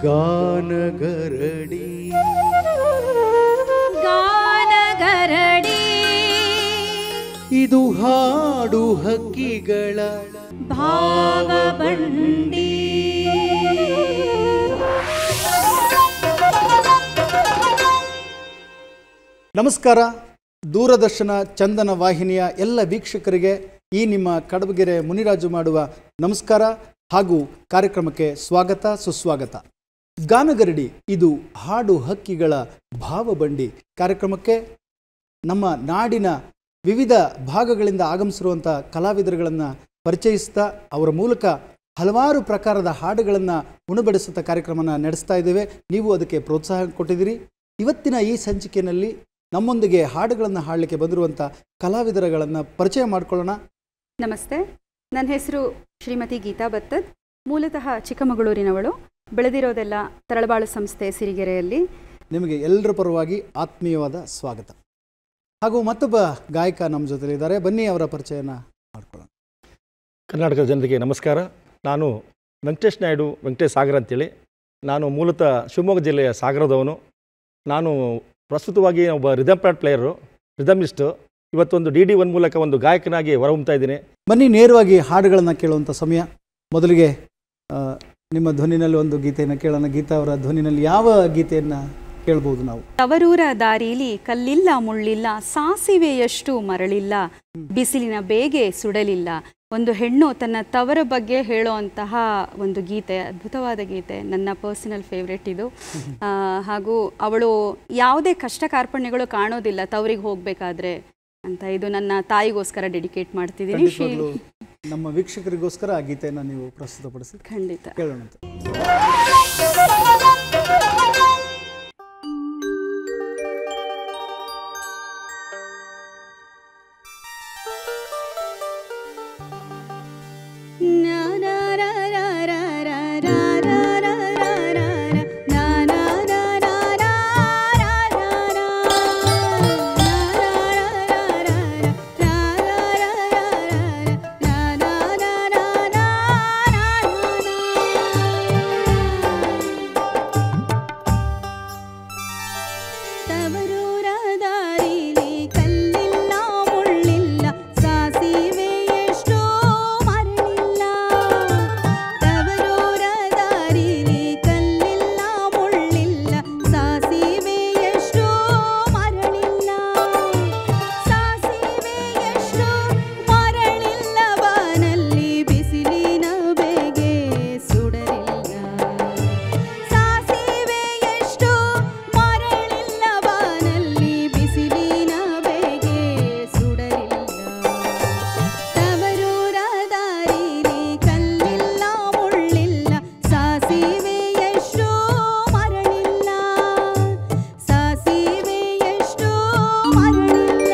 ಗಾನಗರಡಿ ಗಾನಗರಡಿ ಇದು ಹಾಡು ಹಕ್ಕಿಗಳ ಭಾವಬಂಡಿ ನಮಸ್ಕಾರ ದೂರದರ್ಶನ ಚಂದನ ವಾಹಿನಿಯ ಎಲ್ಲ ವೀಕ್ಷಕರಿಗೆ ಈ ನಿಮ್ಮ ಕಡಬಗೆರೆ ಮುನಿರಾಜು ಮಾಡುವ ನಮಸ್ಕಾರ ಹಾಗೂ ಕಾರ್ಯಕ್ರಮಕ್ಕೆ ಸ್ವಾಗತ ಸುಸ್ವಾಗತ ಗಾನಗರಡಿ ಇದು ಹಾಡು ಹಕ್ಕಿಗಳ ಭಾವಬಂಡಿ ಕಾರ್ಯಕ್ರಮಕ್ಕೆ ನಮ್ಮ ನಾಡಿನ ವಿವಿಧ ಭಾಗಗಳಿಂದ ಆಗಮಿಸಿರುವಂಥ ಕಲಾವಿದರುಗಳನ್ನು ಪರಿಚಯಿಸ್ತಾ ಅವರ ಮೂಲಕ ಹಲವಾರು ಪ್ರಕಾರದ ಹಾಡುಗಳನ್ನು ಉಣಬಡಿಸುತ್ತಾ ಕಾರ್ಯಕ್ರಮನ ನಡೆಸ್ತಾ ಇದ್ದೇವೆ ನೀವು ಅದಕ್ಕೆ ಪ್ರೋತ್ಸಾಹ ಕೊಟ್ಟಿದ್ದೀರಿ ಇವತ್ತಿನ ಈ ಸಂಚಿಕೆಯಲ್ಲಿ ನಮ್ಮೊಂದಿಗೆ ಹಾಡುಗಳನ್ನು ಹಾಡಲಿಕ್ಕೆ ಬಂದಿರುವಂಥ ಕಲಾವಿದರುಗಳನ್ನು ಪರಿಚಯ ಮಾಡ್ಕೊಳ್ಳೋಣ ನಮಸ್ತೆ ನನ್ನ ಹೆಸರು ಶ್ರೀಮತಿ ಗೀತಾ ಬತ್ತದ್ ಮೂಲತಃ ಚಿಕ್ಕಮಗಳೂರಿನವಳು ಬೆಳೆದಿರೋದೆಲ್ಲ ತರಳಬಾಳು ಸಂಸ್ಥೆ ಸಿರಿಗೆರೆಯಲ್ಲಿ ನಿಮಗೆ ಎಲ್ಲರ ಪರವಾಗಿ ಆತ್ಮೀಯವಾದ ಸ್ವಾಗತ ಹಾಗೂ ಮತ್ತೊಬ್ಬ ಗಾಯಕ ನಮ್ಮ ಜೊತೆಲಿದ್ದಾರೆ ಬನ್ನಿ ಅವರ ಪರಿಚಯನ ಮಾಡ್ಕೊಳ್ಳೋಣ ಕರ್ನಾಟಕದ ಜನತೆಗೆ ನಮಸ್ಕಾರ ನಾನು ವೆಂಕಟೇಶ್ ನಾಯ್ಡು ವೆಂಕಟೇಶ್ ಸಾಗರ್ ಅಂತೇಳಿ ನಾನು ಮೂಲತಃ ಶಿವಮೊಗ್ಗ ಜಿಲ್ಲೆಯ ಸಾಗರದವನು ನಾನು ಪ್ರಸ್ತುತವಾಗಿ ಒಬ್ಬ ರಿದಮ್ ಪ್ಯಾಡ್ ಪ್ಲೇಯರು ರಿದಮಿಸ್ಟು ಇವತ್ತೊಂದು ಡಿ ಡಿ ಒನ್ ಮೂಲಕ ಒಂದು ಗಾಯಕನಾಗಿ ಹೊರಹೊಮ್ತಾ ಇದ್ದೀನಿ ಬನ್ನಿ ನೇರವಾಗಿ ಹಾಡುಗಳನ್ನು ಕೇಳುವಂಥ ಸಮಯ ಮೊದಲಿಗೆ ಆ, ನಿಮ್ಮ ಧ್ವನಿನಲ್ಲಿ ಒಂದು ಗೀತೆಯನ್ನು ಕೇಳೋಣ ಗೀತಾ ಅವರ ಧ್ವನಿನಲ್ಲಿ ಯಾವ ಗೀತೆಯನ್ನು ಕೇಳ್ಬೋದು ನಾವು ತವರೂರ ದಾರಿಲಿ ಕಲ್ಲಿಲ್ಲ ಮುಳ್ಳಿಲ್ಲ ಸಾಸಿವೆಯಷ್ಟು ಮರಳಿಲ್ಲ ಬಿಸಿಲಿನ ಬೇಗೆ ಸುಡಲಿಲ್ಲ ಒಂದು ಹೆಣ್ಣು ತನ್ನ ತವರ ಬಗ್ಗೆ ಹೇಳೋಂತಹ ಒಂದು ಗೀತೆ ಅದ್ಭುತವಾದ ಗೀತೆ ನನ್ನ ಪರ್ಸನಲ್ ಫೇವ್ರೆಟ್ ಇದು ಆ, ಹಾಗೂ ಅವಳು ಯಾವುದೇ ಕಷ್ಟ ಕಾರ್ಪಣ್ಯಗಳು ಕಾಣೋದಿಲ್ಲ ತವರಿಗೆ ಹೋಗಬೇಕಾದ್ರೆ ಅಂತ ಇದು ನನ್ನ ತಾಯಿಗೋಸ್ಕರ ಡೆಡಿಕೇಟ್ ಮಾಡ್ತಿದ್ದೀನಿ ಶೀ ಖಂಡಿತವಾಗ್ಲೂ ನಮ್ಮ ವೀಕ್ಷಕರಿಗೋಸ್ಕರ ಆ ಗೀತೆಯನ್ನು ನೀವು ಪ್ರಸ್ತುತಪಡಿಸಿ ಖಂಡಿತ ಕೇಳೋಣಂತೆ ತವರೂರ ದಾರಿಲಿ ಕಲ್ಲಿಲ್ಲ ಮುಳ್ಳಿಲ್ಲ ಸಾಸಿವೆ ಎಷ್ಟೋ ಮರಳಿಲ್ಲ ತವರೂರ ದಾರಿಲಿ ಕಲ್ಲಿಲ್ಲ ಮುಳ್ಳಿಲ್ಲ ಸಾಸಿವೆ ಎಷ್ಟೋ ಮರಳಿಲ್ಲ ಸಾಸಿವೆ ಎಷ್ಟೋ ಮರಳಿಲ್ಲ ಬಾನಲ್ಲಿ ಬಿಸಿಲಿನ ಬೇಗೆ ಸುಡಲಿಲ್ಲ ಸಾಸಿವೆ ಎಷ್ಟು ಮರಳಿಲ್ಲ ಬಾನಲ್ಲಿ ಬಿಸಿಲಿನ ಬೇಗೆ ಸುಡಲಿಲ್ಲ ತವರೂರ ದಾರಿಲಿ ಕಲ್ಲಿಲ್ಲ ಮುಳ್ಳಿಲ್ಲ ಸಾಸಿವೆ ಎಷ್ಟು ಮರಳಿಲ್ಲ ಸಾಸಿವೆ ಎಷ್ಟು ಮರಳಿಲ್ಲ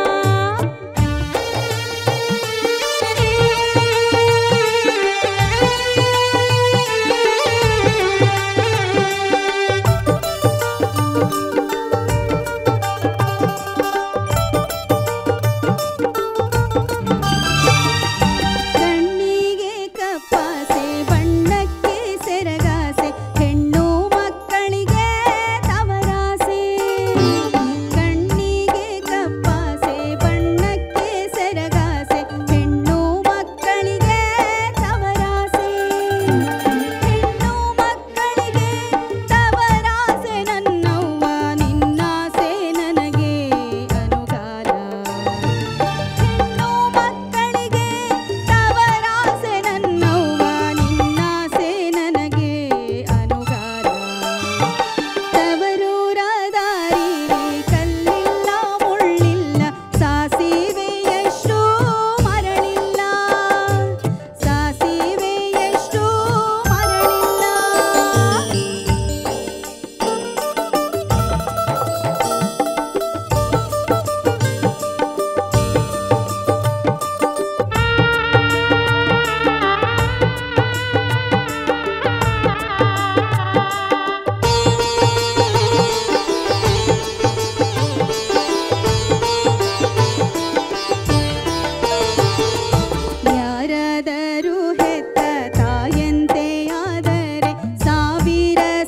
ಕಣ್ಣಿಗೆ ಕಪ್ಪಾಸೆ ಬಣ್ಣಕ್ಕೆ ಸೆರಗಾಸೆ ಹೆಣ್ಣು ಮಕ್ಕಳಿಗೆ ತವರಾಸೆ ಕಣ್ಣಿಗೆ ಕಪ್ಪಾಸೆ ಬಣ್ಣಕ್ಕೆ ಸೆರಗಾಸೆ ಹೆಣ್ಣು ಮಕ್ಕಳಿಗೆ ತವರಾಸೆ ಹೆಣ್ಣು ಮಕ್ಕಳಿಗೆ ತವರಾಸೆ ನನ್ನವ್ವ ನಿನ್ನಾಸೆ ನನಗೆ ಅನುಗಾಲ ಹೆಣ್ಣು ಮಕ್ಕಳಿಗೆ ತವರಾಸೆ ನನ್ನವ್ವ ನಿನ್ನಾಸೆ ನನಗೆ ಅನುಗಾರ ತವರೂರ ದಾರಿಲಿ ಕಲ್ಲಿಲ್ಲ ಮುಳ್ಳಿಲ್ಲ ಸಾಸಿವೆ ಎಷ್ಟು ಮರಳಿಲ್ಲ ಸಾಸಿವೆ ಎಷ್ಟು ಮರಳಿಲ್ಲ ಯಾರಾದರೂ ಹೆತ್ತ ತಾಯಂತೆಯಾದರೆ ಸಾವಿರ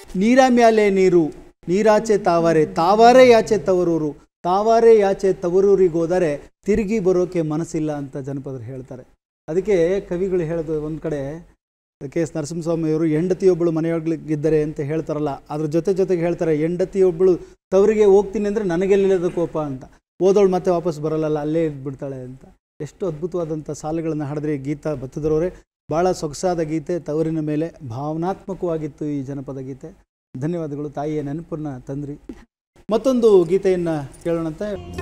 ನೀರ ಮ್ಯಾಲೆ ನೀರು ನೀರಾಚೆ ತಾವರೆ ತಾವರೆ ಯಾಚೆ ತವರೂರು ತಾವರೆ ಯಾಚೆ ತವರೂರಿಗೆ ಹೋದರೆ ತಿರುಗಿ ಬರೋಕೆ ಮನಸ್ಸಿಲ್ಲ ಅಂತ ಜನಪದರು ಹೇಳ್ತಾರೆ ಅದಕ್ಕೆ ಕವಿಗಳು ಹೇಳೋದು ಒಂದು ಕಡೆ ಕೆ ಎಸ್ ನರಸಿಂಹಸ್ವಾಮಿಯವರು ಹೆಂಡತಿಯೊಬ್ಬಳು ಮನೆಯೊಳಗಿದ್ದರೆ ಅಂತ ಹೇಳ್ತಾರಲ್ಲ ಅದ್ರ ಜೊತೆ ಜೊತೆಗೆ ಹೇಳ್ತಾರೆ ಹೆಂಡತಿಯೊಬ್ಬಳು ತವರಿಗೆ ಹೋಗ್ತೀನಿ ಅಂದರೆ ನನಗೆಲ್ಲಿಲ್ಲದ ಕೋಪ ಅಂತ ಓದೋಳು ಮತ್ತೆ ವಾಪಸ್ ಬರಲ್ಲ ಅಲ್ಲೇ ಇದ್ಬಿಡ್ತಾಳೆ ಅಂತ ಎಷ್ಟು ಅದ್ಭುತವಾದಂಥ ಸಾಲುಗಳನ್ನು ಹಾಡಿದ್ರೆ ಈ ಗೀತಾ ಬತ್ತದರವರೇ ಭಾಳ ಸೊಗಸಾದ ಗೀತೆ ತವರಿನ ಮೇಲೆ ಭಾವನಾತ್ಮಕವಾಗಿತ್ತು ಈ ಜನಪದ ಗೀತೆ ಧನ್ಯವಾದಗಳು ತಾಯಿಯ ನೆನಪನ್ನ ತಂದ್ರಿ ಮತ್ತೊಂದು ಗೀತೆಯನ್ನು ಕೇಳೋಣಂತೆ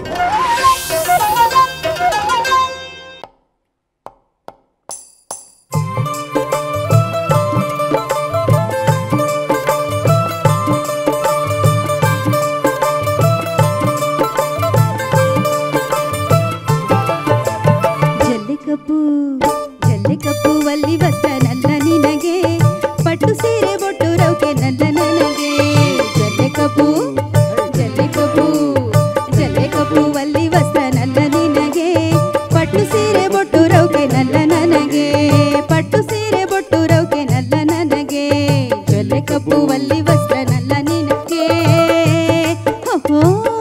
ಜಲ್ಲೆ ಕಪ್ಪು ಜಲ್ಲೆ ಕಪ್ಪು ಅಲ್ಲಿ ವಸ್ತ್ರ ನನ್ನ ನಿನಗೆ ಪಟ್ಟು ಸೀರೆ ಬೊಟ್ಟು ರೌಕೆ ನನ್ನ ನನಗೆ ಜಲ್ಲೆ ಕಪ್ಪು ಜಲ್ಲೆ ಕಪ್ಪು ಜಲ್ಲೆ ಕಪ್ಪು ಅಲ್ಲಿ ವಸ್ತ್ರ ನನ್ನ ನಿನಗೆ ಪಟ್ಟು ಸೀರೆ ಬೊಟ್ಟು ರೌಕೆ ನನ್ನ ನನಗೆ ಪಟ್ಟು ಸೀರೆ ಬೊಟ್ಟು ರೌಕೆ ನನ್ನ ನನಗೆ ಜಲ್ಲೆ ಕಪ್ಪು ಅಲ್ಲಿ ವಸ್ತ್ರ ನನ್ನ ನಿನಗೆ ಹೋ ಹೋ.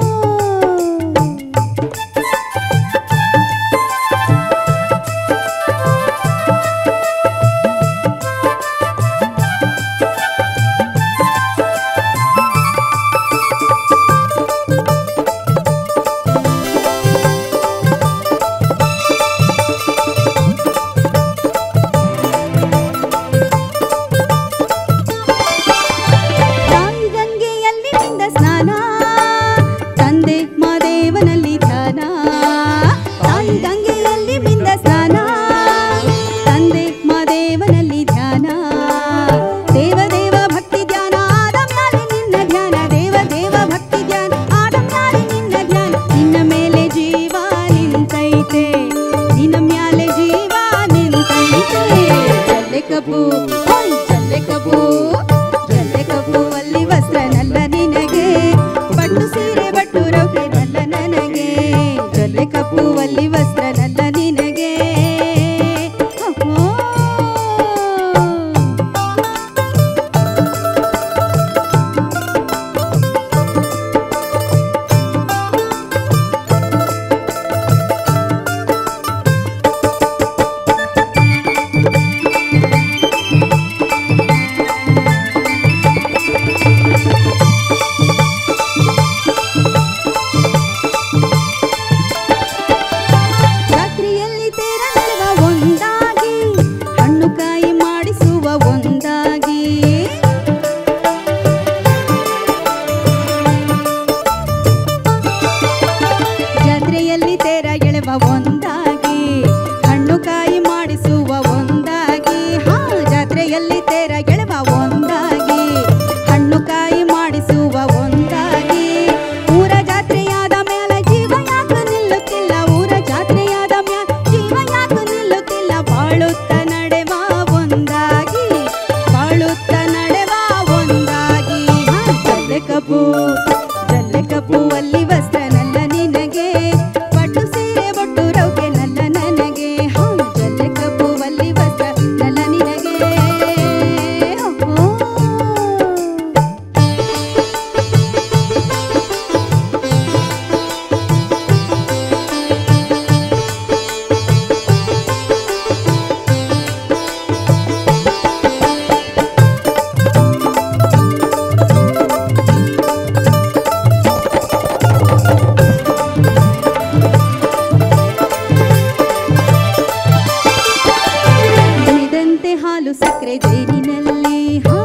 ತಾಯಿ ಗಂಗೆಯಲ್ಲಿ ಮಿಂದ ಸ್ನಾನ ತಂದೆ ಮಾದೇವನಲ್ಲಿ ಧ್ಯಾನ ತಾಯಿ ಗಂಗೆಯಲ್ಲಿ ಮಿಂದ ಸ್ನಾನ ತಂದೆ ಮಾದೇವನಲ್ಲಿ ಧ್ಯಾನ ದೇವ ದೇವ ಭಕ್ತಿ ಧ್ಯಾನ ಆದ ಮ್ಯಾಲೆ ನಿನ್ನ ಧ್ಯಾನ ದೇವ ದೇವ ಭಕ್ತಿ ಧ್ಯಾನ ಆದ ಮ್ಯಾಲೆ ನಿನ್ನ ಧ್ಯಾನ ನಿನ್ನ ಮೇಲೆ ಜೀವ ನಿಂತೈತೆ ನಿನ್ನ ಮ್ಯಾಲೆ ಜೀವ ನಿಂತೈತೆ ಜಲ್ಲೆ ಕಬ್ಬು ಹೋಯ್ ಜಲ್ಲೆ ಕಬ್ಬು ಜಲ್ಲೆ ಕಬ್ಬು ಅಲ್ಲಿ ವಸ್ತ್ರ ನಲ್ಲ ನಿನಗೆ ಪಟ್ಟು ಸೀರೆ ಬಟ್ಟು ರೌಕೆ ನಲ್ಲ ನನಗೆ ಜಲ್ಲೆ ಕಪ್ಪು ಅಲ್ಲಿ ವಸ್ತ್ರ ನಲ್ಲ ನಿನಗೆ ಹೋ ರಾತ್ರಿಯಲ್ಲಿ ತೇರ ನಡೆವ ಒಂದಾಗಿ ಹಣ್ಣು ಕಾಯಿ ಮಾಡಿಸುವ ಒಂದಾಗಿ ಜಾತ್ರೆಯಲ್ಲಿ ತೇರ ಎಳೆವ ಒಂದಾಗಿ ಹಣ್ಣು ಕಾಯಿ ಮಾಡಿಸುವ ಒಂದಾಗಿ ಹಾ ಜಾತ್ರೆಯಲ್ಲಿ ತೇರ ಎಳೆವ ಒಂದಾಗಿ ಹಣ್ಣು ಕಾಯಿ ಮಾಡಿಸುವ ಒಂದಾಗಿ ಊರ ಜಾತ್ರೆಯಾದ ಮೇಲೆ ಜೀವ ಯಾಕ ನಿಲ್ಲುತ್ತಿಲ್ಲ ಊರ ಜಾತ್ರೆಯಾದ ಮ್ಯಾಲ ಜೀವ ಯಾಕ ನಿಲ್ಲುತ್ತಿಲ್ಲ ಬಾಳುತ್ತ ನಡೆವ ಒಂದಾಗಿ ಬಾಳುತ್ತ ನಡೆವ ಒಂದಾಗಿ ಹಾ, ಜಲ್ಲೆ ಕಬ್ಬು ಜಲ್ಲೆ ಕಬ್ಬು ಅಲ್ಲಿ ವಸ್ತ್ರ ನಲ್ಲ ನಿನಗೆ ಪಟ್ಟು ಸೀರೆ ಬೊಟ್ಟು ರೌಕೆ ನಲ್ಲ ನನಗೆ ಹಾ ಜಲ್ಲೆ ಕಬ್ಬು ಅಲ್ಲಿ ವಸ್ತ್ರ ನಲ್ಲ ನಿನಗೆ ಹೋ ನೆನೆದಂತೆ ಹಾಲು ಸಕ್ಕರೆ ಜೇನಿನಲ್ಲಿ ಹಾ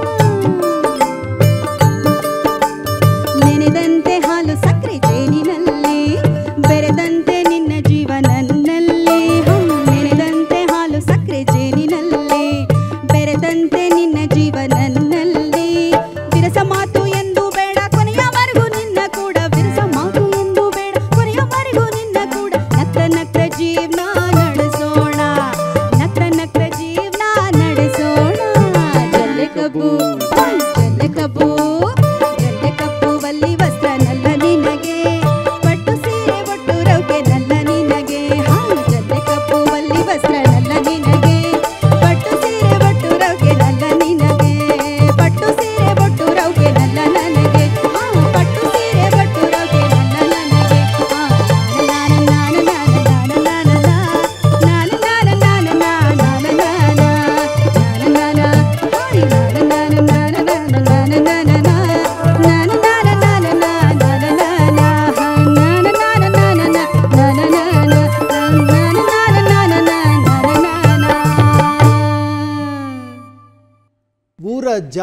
ನೆನೆದಂತೆ ಹಾಲು ಸಕ್ಕರೆ ಜೇನಿನಲ್ಲಿ ಬೆರೆದಂತೆ ನಿನ್ನ ಜೀವ ನನ್ನಲ್ಲಿ ಹಾ ನೆನೆದಂತೆ ಹಾಲು ಸಕ್ಕರೆ ಜೇನಿನಲ್ಲಿ ಬೆರೆದಂತೆ ನಿನ್ನ ಜೀವ ನನ್ನಲ್ಲಿ ಬಿರಸ ಮಾತು ಎಂದು ಬೇಡ ಕೊನೆಯವರೆಗೂ ನಿನ್ನ ಕೂಡ ಬಿರಸ ಮಾತು ಎಂದು ಬೇಡ ಕೊನೆಯವರೆಗೂ ನಿನ್ನ ಕೂಡ ನಕ್ಕ ನಕ್ಕ ಜೀವನ ನಡೆಸೋಣ ನಕ್ಕ ನಕ್ಕ ಜೀವನ ನಡೆಸೋಣ ಜಲ್ಲೆ ಕಬ್ಬು ಜಲ್ಲೆ ಕಬ್ಬು ಜಲ್ಲೆ ಕಬ್ಬು ಬಲ್ಲಿ ವಸ್ತ್ರ ನಲ್ಲ ನಿನಗೆ ಪಟ್ಟು ಸೀರೆ ಬೊಟ್ಟು ರೌಕೆ ನಲ್ಲ ನಿನಗೆ ಹಾ ಜಲ್ಲೆ ಕಬ್ಬು ಬಲ್ಲಿ ವಸ್ತ್ರ ನಲ್ಲ ನಿನಗೆ ಪಟ್ಟು ಸೀರೆ ಬೊಟ್ಟು ರೌಕೆ ನಲ್ಲ ನಿನಗೆ ಪಟ್ಟು ಸೀರೆ ಬೊಟ್ಟು ರೌಕೆ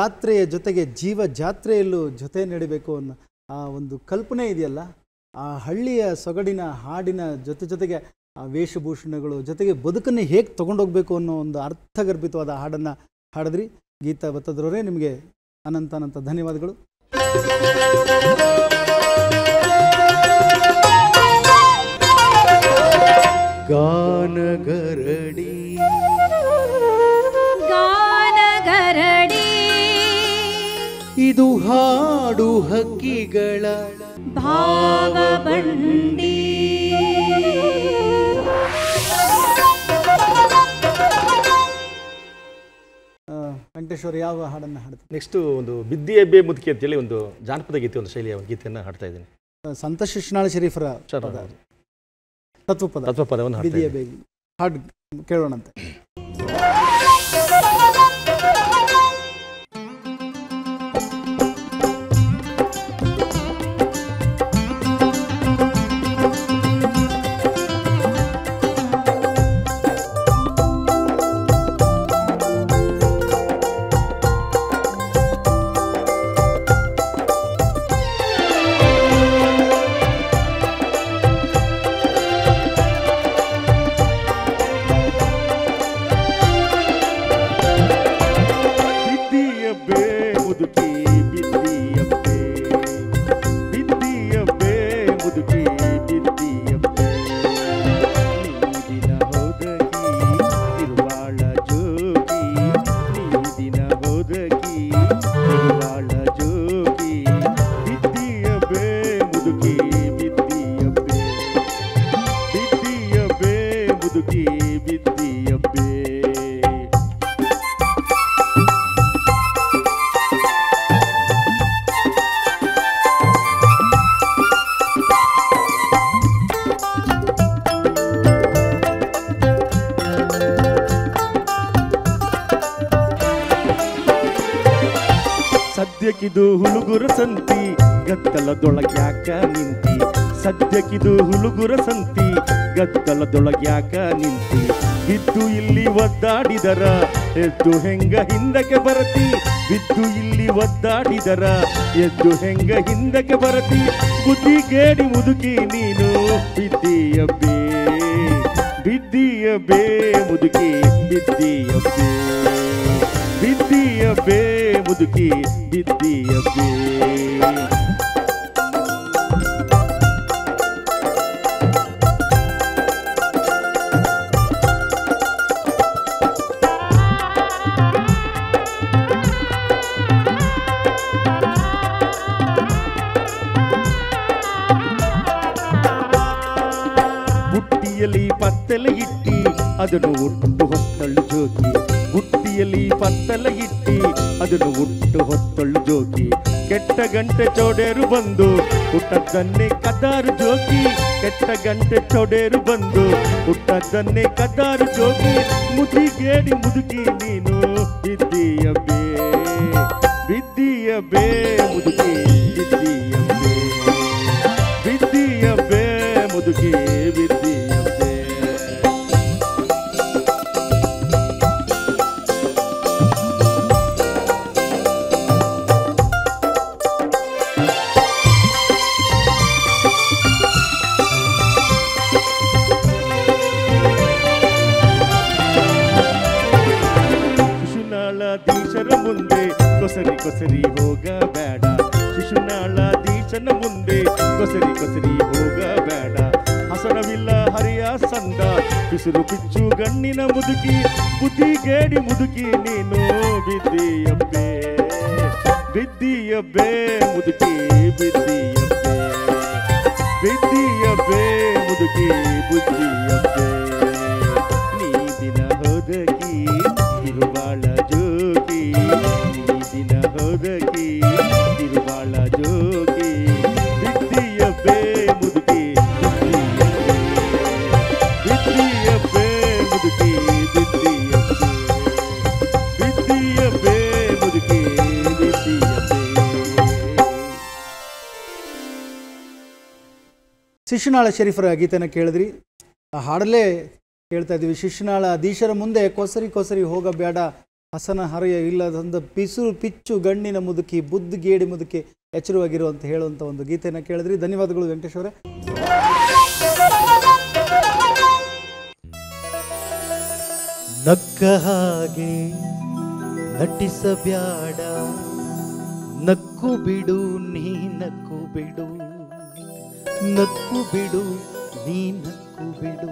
ಜಾತ್ರೆಯ ಜೊತೆಗೆ ಜೀವ ಜಾತ್ರೆಯಲ್ಲೂ ಜೊತೆ ನಡಿಬೇಕು ಅನ್ನೋ ಆ ಒಂದು ಕಲ್ಪನೆ ಇದೆಯಲ್ಲ ಆ ಹಳ್ಳಿಯ ಸೊಗಡಿನ ಹಾಡಿನ ಜೊತೆ ಜೊತೆಗೆ ಆ ವೇಷಭೂಷಣಗಳು ಜೊತೆಗೆ ಬದುಕನ್ನು ಹೇಗೆ ತಗೊಂಡೋಗ್ಬೇಕು ಅನ್ನೋ ಒಂದು ಅರ್ಥಗರ್ಭಿತವಾದ ಹಾಡನ್ನು ಹಾಡಿದ್ರಿ ಗೀತಾ ಬತ್ತದ್ರವರೇ ನಿಮಗೆ ಅನಂತ ಅನಂತ ಧನ್ಯವಾದಗಳು ಗಾನಗರಡಿ ಗಾನಗರಡಿ ಇದು ಹಾಡು ಹಕ್ಕಿಗಳ ಭಾವ ಬಂಡಿ ಆ, ವೆಂಕಟೇಶ್ವರ ಯಾವ ಹಾಡನ್ನು ಹಾಡ್ತಾರೆ ನೆಕ್ಸ್ಟು ಒಂದು ಬಿದ್ದಿ ಎಬ್ಬೆ ಮುದುಕಿ ಅಂತೇಳಿ ಒಂದು ಜಾನಪದ ಗೀತೆ ಒಂದು ಶೈಲಿಯ ಒಂದು ಗೀತೆಯನ್ನು ಹಾಡ್ತಾ ಇದ್ದೀನಿ ಸಂತ ಶಿಶುನಾಳ ಶರೀಫರ ಸರ್ ಪದ. ತತ್ವಪದ ತತ್ವಪದವನ್ನು ಹಾಡ್ತಾ ಬಿದಿಯ ಇದ್ದೀನಿ ಬೇಗಿ ಹಾಡು ಕೇಳೋಣಂತೆ ಬಿದ್ದಿಯಬ್ಬೆ ಮುದುಕಿ ಬಿದ್ದಿಯಬ್ಬೆ ಬಿದ್ದಿಯಬ್ಬೆ ಮುದುಕಿ ಬಿದ್ದಿಯಬ್ಬೆ ನೀದಿನ ಹೋದಕಿ ತಿರುವಾಳ ಜೋಗಿ ನೀದಿನ ಹೋದಕಿ ತಿರುವಾಳ ಜೋಗಿ ಬಿದ್ದಿಯಬ್ಬೆ ಮುದುಕಿ ಬಿದ್ದಿಯಬ್ಬೆ ಬಿದ್ದಿಯಬ್ಬೆ ಮುದುಕಿ ಬಿದ್ದಿಯಬ್ಬೆ ಸದ್ಯಕ್ಕಿದು ಹುಳುಗುರ ಸಂತಿ ಗದ್ದಲದೊಳಗ್ಯಾಕ ನಿಂತಿ ಸದ್ಯಕ್ಕಿದು ಹುಳುಗುರ ಸಂತಿ ಗದ್ದಲದೊಳಗ್ಯಾಕ ನಿಂತಿ ಬಿದ್ದು ಇಲ್ಲಿ ಒದ್ದಾಡಿದರ ಎದ್ದು ಹೆಂಗ ಹಿಂದಕ್ಕೆ ಬರತಿ ಬಿದ್ದು ಇಲ್ಲಿ ಒದ್ದಾಡಿದರ ಎದ್ದು ಹೆಂಗ ಹಿಂದಕ್ಕೆ ಬರತಿ ಬುದ್ಧಿಗೇಡಿ ಮುದುಕಿ ನೀನು ಬಿದ್ದಿಯಬ್ಬೇ ಬಿದ್ದಿಯಬ್ಬೇ ಮುದುಕಿ ಬಿದ್ದಿಯಬ್ಬೇ ಬಿದ್ದಿಯಬ್ಬೇ ಮುದುಕಿ ಬಿದ್ದಿಯಬ್ಬೇ ಬುಟ್ಟಿಯಲ್ಲಿ ಪತ್ತಲ ಇಟ್ಟಿ ಅದನ್ನು ಉಟ್ಟು ಹೊತ್ತಳು ಜೋಗಿ ಬುಟ್ಟಿಯಲ್ಲಿ ಪತ್ತಲ ಇಟ್ಟಿ ಅದನ್ನು ಉಟ್ಟು ಹೊತ್ತಳು ಜೋಗಿ ಕೆಟ್ಟ ಗಂಟೆ ಚೌಡೇರು ಬಂದು ಹುಟ್ಟದ್ದನ್ನೇ ಕದ್ದಾರು ಜೋಗಿ ಕೆಟ್ಟ ಗಂಟೆ ಚೌಡೇರು ಬಂದು ಹುಟ್ಟದ್ದನ್ನೇ ಕದ್ದಾರು ಜೋಗಿ ಮುದಿಗೇಡಿ ಮುದುಕಿ ನೀನು ಬಿದ್ದಿಯಬ್ಬೇ ಬಿದ್ದಿಯಬ್ಬೇ ಮುದುಕಿ ಬಿದ್ದಿಯಬ್ಬೇ ಬಿದ್ದಿಯಬ್ಬೇ ಮುದುಕಿ ಬಿದ್ದಿಯಬ್ಬೇ ಶಿಶುನಾಳಾಧೀಶರ ಮುಂದೆ ಕೊಸರಿ ಕೊಸರಿ ಹೋಗಬೇಡ ಶಿಶುನಾಳಾಧೀಶನ ಮುಂದೆ ಕೊಸರಿ ಕೊಸರಿ ಹೋಗಬೇಡ ಹಸನವಿಲ್ಲ ಹರಿಯ ಸಂದ ಬಿಸಿಲು ಪಿಚ್ಚು ಗಣ್ಣಿನ ಮುದುಕಿ ಬುದ್ಧಿಗೇಡಿ ಮುದುಕಿ ನೀನು ಬಿದ್ದಿಯಬ್ಬೆ ಬಿದ್ದಿಯಬ್ಬೆ ಮುದುಕಿ ಬಿದ್ದಿಯಬ್ಬೆ ಬಿದ್ದಿಯಬ್ಬೆ ಮುದುಕಿ ಬುದ್ಧಿಯಬ್ಬೆ ನೀ ದಿನ ಹೋದಕಿ ತಿರುವಾಳ ಜೋಗಿ ನೀ ದಿನ ಹೋದಕಿ ತಿರುವಾಳ ಜೋಗಿ ಬಿದ್ದಿಯಬ್ಬೆ ಮುದುಕಿ ಬಿದ್ದಿಯಬ್ಬೆ ಮುದುಕಿ ಬಿದ್ದಿಯಬ್ಬೆ ಬಿದ್ದಿಯಬ್ಬೆ ಮುದುಕಿ ಬಿದ್ದಿಯಬ್ಬೆ ಶಿಶುನಾಳ ಶರೀಫರ ಗೀತೆನ ಕೇಳಿದ್ರಿ ಆ ಹಾಡಲೇ ಕೇಳ್ತಾ ಇದ್ದೀವಿ ಶಿಶುನಾಳ ಅಧೀಶರ ಮುಂದೆ ಕೊಸರಿ ಕೊಸರಿ ಹೋಗಬೇಡ ಹಸನ ಹರೆಯ ಇಲ್ಲದಂದ ಪಿಸು ಪಿಚ್ಚು ಗಣ್ಣಿನ ಮುದುಕಿ ಬುದ್ಧಿಗೇಡಿ ಮುದುಕಿ ಎಚ್ಚರವಾಗಿರು ಅಂತ ಹೇಳುವಂಥ ಒಂದು ಗೀತೆಯನ್ನು ಕೇಳಿದ್ರಿ ಧನ್ಯವಾದಗಳು ವೆಂಕಟೇಶ್ ಅವರೇ ನಕ್ಕ ಹಾಗೆ ನಟಿಸಬ್ಯಾಡ ನಕ್ಕು ಬಿಡು ನೀ ನಕ್ಕು ಬಿಡು ನಕ್ಕು ಬಿಡು ನೀ ನಕ್ಕು ಬಿಡು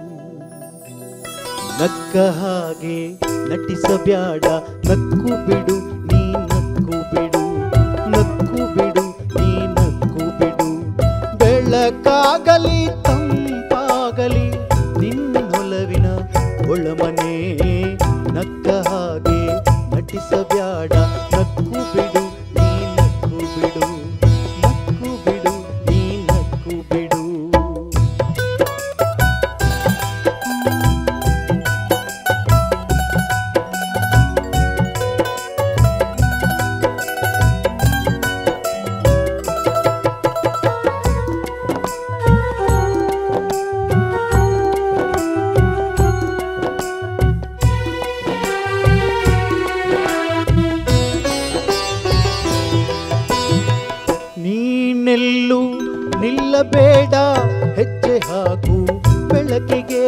ನಕ್ಕ ಹಾಗೆ ನಟಿಸಬ್ಯಾಡ ನಕ್ಕು ಬಿಡು ನೀ ನಕ್ಕು ಬಿಡು ನಕ್ಕು ಬಿಡು ನೀ ನಕ್ಕು ಬಿಡು ಬೆಳಕಾಗಲಿ ತಂಪಾಗಲಿ ನಿನ್ನೊಲವಿನ ಒಳಮನೆ ನಕ್ಕ ಹಾಗೆ ನಟಿಸಬ್ಯಾಡ ನಕ್ಕು ಬಿಡು ನೀ ನಕ್ಕು ಬಿಡು ನಕ್ಕು ಬಿಡು ನೀ ನಕ್ಕು ಬಿಡು ನೀನೆಲ್ಲೂ ನಿಲ್ಲಬೇಡ ಹೆಜ್ಜೆ ಹಾಕು ಬೆಳಕಿಗೆ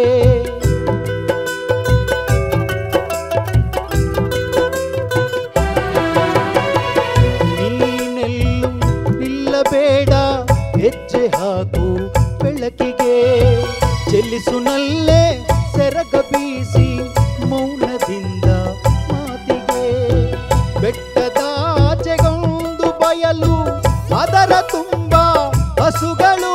ನೀನೆಲ್ಲೂ ನಿಲ್ಲಬೇಡ ಹೆಜ್ಜೆ ಹಾಕು ಬೆಳಕಿಗೆ ಚೆಲ್ಲಿಸುನಲ್ಲೇ ಸೆರಗ ಬೀಸಿ ಮೌನದಿಂದ ಮಾತಿಗೆ ಬೆಟ್ಟದಾಚೆಗೊಂದು ಬಯಲು ಅದರ ತುಂಬ ಹಸುಗಳು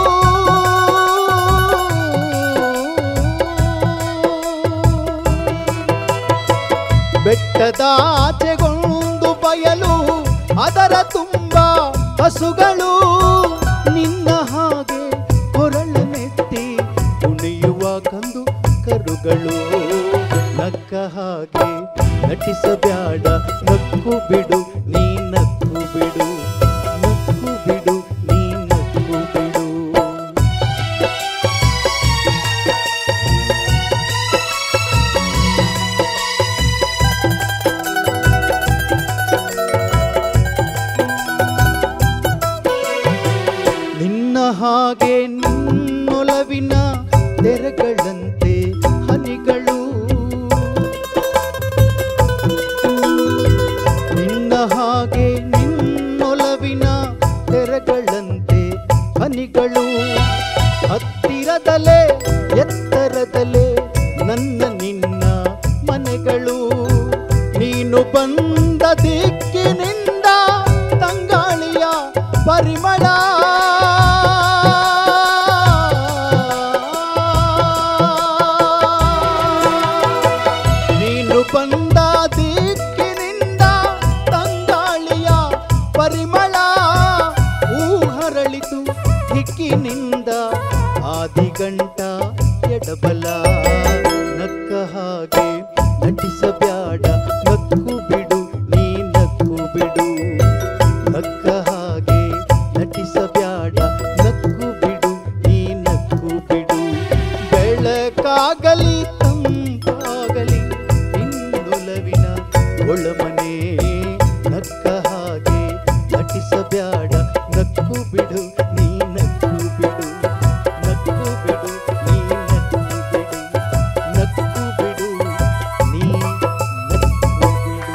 ಬೆಟ್ಟದಾಚೆಗೊಂದು ಬಯಲು ಅದರ ತುಂಬ ಹಸುಗಳು ನಿನ್ನ ಹಾಗೆ ಕೊರಳನೆತ್ತಿ ಕುಣಿಯುವ ಕಂದು ಕರುಗಳು ನಕ್ಕ ಹಾಗೆ ನಟಿಸಬ್ಯಾಡ ನಕ್ಕು ಬಿಡು ನೀ ನಕ್ಕು ಬಿಡು ನಕ್ಕು ಬಿಡು ನೀ ನಕ್ಕು ಬಿಡು ನಿನ್ನ ಹಾಗೆ ನಿನ್ನೊಲವಿನ ತೆರೆಗಳಂತೆ ಹನಿಗಳು ನಿನ್ನ ಹಾಗೆ ನಿನ್ನೊಲವಿನ ತೆರೆಗಳಂತೆ ಹನಿಗಳು ಹತ್ತಿರದಲೇ ಎತ್ತರದಲೇ ನನ್ನ ನಿನ್ನ ಮನೆಗಳು ನೀನು ಬಂದ ದಿಕ್ಕಿನಿಂದ ತಂಗಾಳಿಯ ಪರಿಮಳ ನೀನು ಬಂದ ದಿಕ್ಕಿನಿಂದ ತಂಗಾಳಿಯ ಪರಿಮಳ ಹೂ ಹರಳಿತು ದಿಕ್ಕಿನಿಂದ ಆದಿಗಂಟ ಎಡಬಲ ನಕ್ಕ ಹಾಗೆ ನಟಿಸಬ್ಯಾಡ ನಕ್ಕು ಬಿಡು ನೀ ನಕ್ಕು ಬಿಡು ನಕ್ಕ ಹಾಗೆ ನಟಿಸಬ್ಯಾಡ ನಕ್ಕು ಬಿಡು ನೀ ನಕ್ಕು ಬಿಡು ಬೆಳಕಾಗಲಿ ತಂಪಾಗಲಿ ನಿನ್ನೊಲವಿನ ಒಳಮನೆ ನಕ್ಕ ಹಾಗೆ ನಟಿಸಬ್ಯಾಡ ನಕ್ಕು ಬಿಡು ನೀ ನಕ್ಕು ಬಿಡು ನಕ್ಕು ಬಿಡು ನೀ ನಕ್ಕು ಬಿಡು ನಕ್ಕು ಬಿಡು ನೀ ನಕ್ಕು ಬಿಡು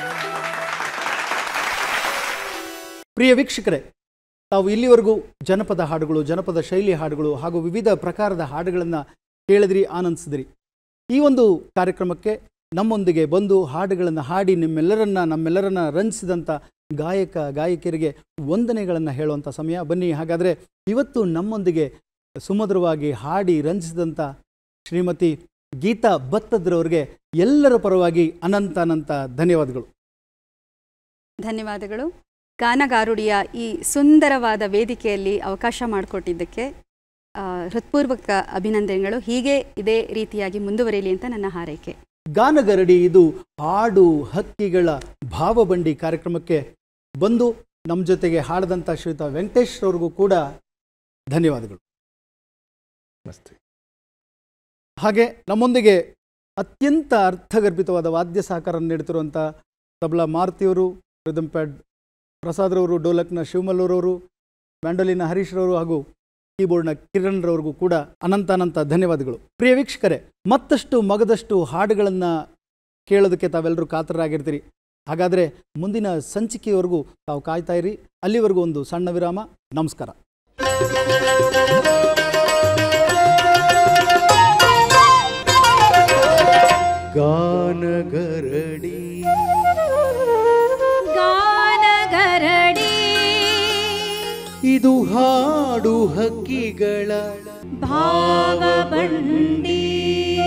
ಪ್ರಿಯ ವೀಕ್ಷಕರೇ ತಾವು ಇಲ್ಲಿವರೆಗೂ ಜನಪದ ಹಾಡುಗಳು ಜನಪದ ಶೈಲಿ ಹಾಡುಗಳು ಹಾಗೂ ವಿವಿಧ ಪ್ರಕಾರದ ಹಾಡುಗಳನ್ನು ಕೇಳಿದ್ರಿ ಆನಂದಿಸಿದ್ರಿ ಈ ಒಂದು ಕಾರ್ಯಕ್ರಮಕ್ಕೆ ನಮ್ಮೊಂದಿಗೆ ಬಂದು ಹಾಡುಗಳನ್ನು ಹಾಡಿ ನಿಮ್ಮೆಲ್ಲರನ್ನ ನಮ್ಮೆಲ್ಲರನ್ನ ರಂಜಿಸಿದಂಥ ಗಾಯಕ ಗಾಯಕಿಯರಿಗೆ ವಂದನೆಗಳನ್ನು ಹೇಳುವಂಥ ಸಮಯ ಬನ್ನಿ ಹಾಗಾದರೆ ಇವತ್ತು ನಮ್ಮೊಂದಿಗೆ ಸುಮಧುರವಾಗಿ ಹಾಡಿ ರಂಜಿಸಿದಂಥ ಶ್ರೀಮತಿ ಗೀತಾ ಭತ್ತದ್ರವ್ರಿಗೆ ಎಲ್ಲರ ಪರವಾಗಿ ಅನಂತ ಅನಂತ ಧನ್ಯವಾದಗಳು ಧನ್ಯವಾದಗಳು ಗಾನಗಾರುಡಿಯ ಈ ಸುಂದರವಾದ ವೇದಿಕೆಯಲ್ಲಿ ಅವಕಾಶ ಮಾಡಿಕೊಟ್ಟಿದ್ದಕ್ಕೆ ಆ, ಹೃತ್ಪೂರ್ವಕ ಅಭಿನಂದನೆಗಳು ಹೀಗೆ ಇದೇ ರೀತಿಯಾಗಿ ಮುಂದುವರಿಯಲಿ ಅಂತ ನನ್ನ ಹಾರೈಕೆ ಗಾನಗರಡಿ ಇದು ಹಾಡು ಹಕ್ಕಿಗಳ ಭಾವಬಂಡಿ ಕಾರ್ಯಕ್ರಮಕ್ಕೆ ಬಂದು ನಮ್ಮ ಜೊತೆಗೆ ಹಾಡಿದಂಥ ಶ್ರೀಯುತ ವೆಂಕಟೇಶ್ ಅವ್ರಿಗೂ ಕೂಡ ಧನ್ಯವಾದಗಳು ನಮಸ್ತೆ ಹಾಗೆ ನಮ್ಮೊಂದಿಗೆ ಅತ್ಯಂತ ಅರ್ಥಗರ್ಭಿತವಾದ ವಾದ್ಯ ಸಹಕಾರ ನೀಡುತ್ತಿರುವಂಥ ತಬಲಾ ಮಾರುತಿಯವರು ರಿದಮ್ ಪ್ಯಾಡ್ ಪ್ರಸಾದ್ರವರು ಡೋಲಕ್ನ ಶಿವಮಲ್ಲೂರವರು ಮ್ಯಾಂಡೋಲಿನ ಹರೀಶ್ರವರು ಹಾಗೂ ಕೀಬೋರ್ಡ್ನ ಕಿರಣ್ ರವರಿಗೂ ಕೂಡ ಅನಂತ ಅನಂತ ಧನ್ಯವಾದಗಳು ಪ್ರಿಯ ವೀಕ್ಷಕರೇ ಮತ್ತಷ್ಟು ಮಗದಷ್ಟು ಹಾಡುಗಳನ್ನು ಕೇಳೋದಕ್ಕೆ ತಾವೆಲ್ಲರೂ ಕಾತರರಾಗಿರ್ತೀರಿ ಹಾಗಾದರೆ ಮುಂದಿನ ಸಂಚಿಕೆಯವರೆಗೂ ತಾವು ಕಾಯ್ತಾ ಇರಿ ಅಲ್ಲಿವರೆಗೂ ಒಂದು ಸಣ್ಣ ವಿರಾಮ ನಮಸ್ಕಾರ ಗಾನಗರಡಿ ಗಾನಗರಡಿ ಇದು ಹಾಡು ಹಕ್ಕಿಗಳ ಭಾವ ಬಂಡಿ